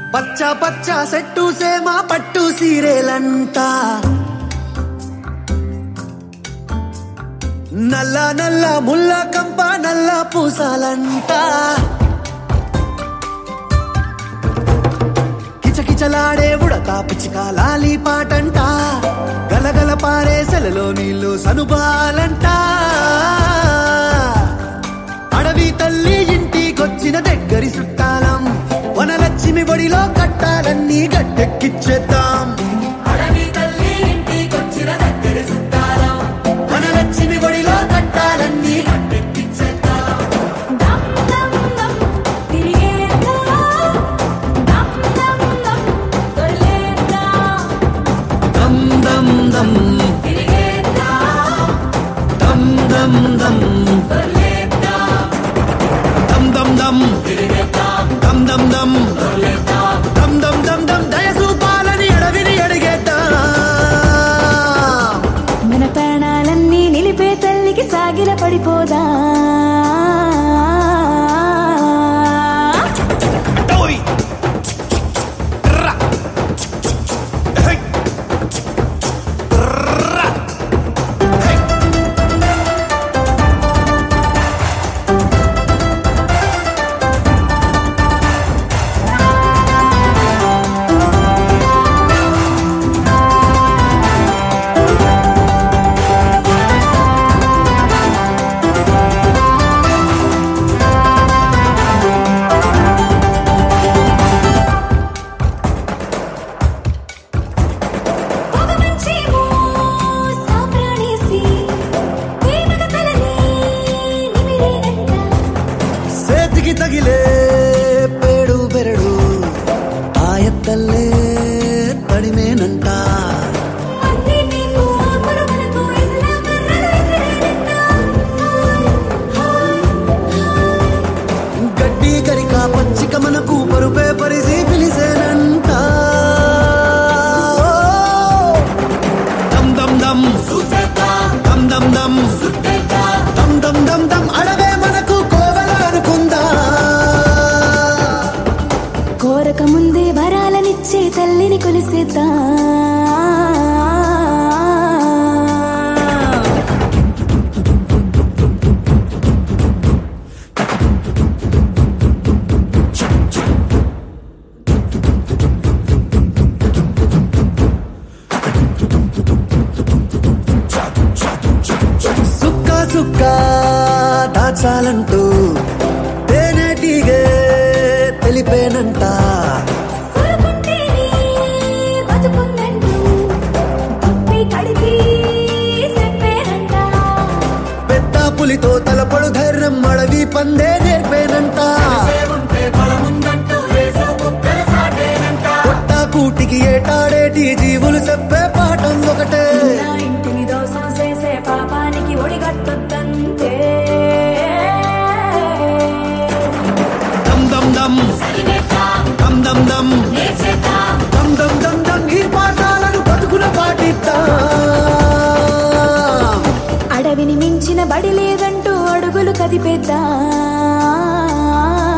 పచ్చ పచ్చ సెట్టు సేమ పట్టు సీరేలంట నల్ల నల్ల ముల్ల కంప నల్ల పూసాలంట కిచకిచలాడే ఉడక పిచ్చిక లాలి పాటంట గలగల పారే సెలలో నీళ్లు సనుబాలంట అడవి తల్లి ఇంటికొచ్చిన దగ్గరి చుట్టాలం వనలక్ష్మి బడిలో కట్టాలన్నీ గట్టెక్కిచ్చేద్దాం అడవి తల్లి ఇంటికొచ్చిన దగ్గర చుట్టాలం వనలక్ష్మి బడిలో కట్టాలన్నీ ఎక్కించేద్దాం దమ్ దమ్ దమ్ తిరిగేద్దా దమ్ దమ్ దమ్ తొలేద్దా దమ్ దమ్ దమ్ తిరిగేద్దాం దమ్ దమ్ దమ్ తొలేద్దాం దమ్ దమ్ దమ్ తిరిగేద్దాం దమ్ దమ్ దమ్ తొలేద్దాం దమ్ దమ్ దమ్ దమ్ దయసూపాలని అడవిని అడిగేద్దాం మన ప్రాణాలన్నీ నిలిపే తల్లికి సాగిల పడిపోదా Oi! Ra! Hey! Ra! Hey! ఒక మంచి సాంబ్రాణేసి ప్రేమగ తలని నిమిరేనంట సేతికి తగిలే పేడు బెరడు ఆయత్తల్లే తడిమేనంట మంది నీకు మరుమనకు ఇసలా కర్రలు విసిరేనంట గడ్డి కరిక పచ్చిక మనకు పరుపే పరిసి పిలిసేనంట దమ్ దమ్ దమ్ చూసేద్దాం దమ్ దమ్ దమ్ చుట్టేద్దాం దమ్ దమ్ దమ్ దమ్ అడవే మనకు కోవెల అనుకుందా కోరక ముందే వరాలనిచ్చే తల్లిని కొలిసేద్దా సుక్క సుక్క దాచాలంటూ తేనెటీగే తెలిపేనంట కోరుకుంటేనే బతుకుందంటూ తప్పి కడిగి చెప్పేనంట పెద్ద పులితో తలపడు ధైర్యం అడవి పందే నేర్పేనంట ఉంటే బలముందంటూ వేసే కుక్కల సాటేనంట కొట్ట కూటికి ఏటాడేటి జీవులు చెప్పే పాఠం ఒకటే నా ఇంటిని దోసం చేసే పాపానికి ఒడిగట్టొద్దంతే దమ్ దమ్ దమ్ తిరిగేద్దాం దమ్ దమ్ దమ్ నేర్చేద్దాం దమ్ దమ్ దమ్ దమ్ ఈ పాఠాలను బతుకున పాటిద్దాం అడవిని మించిన బడి లేదంటూ అడుగులు కదిపేద్దా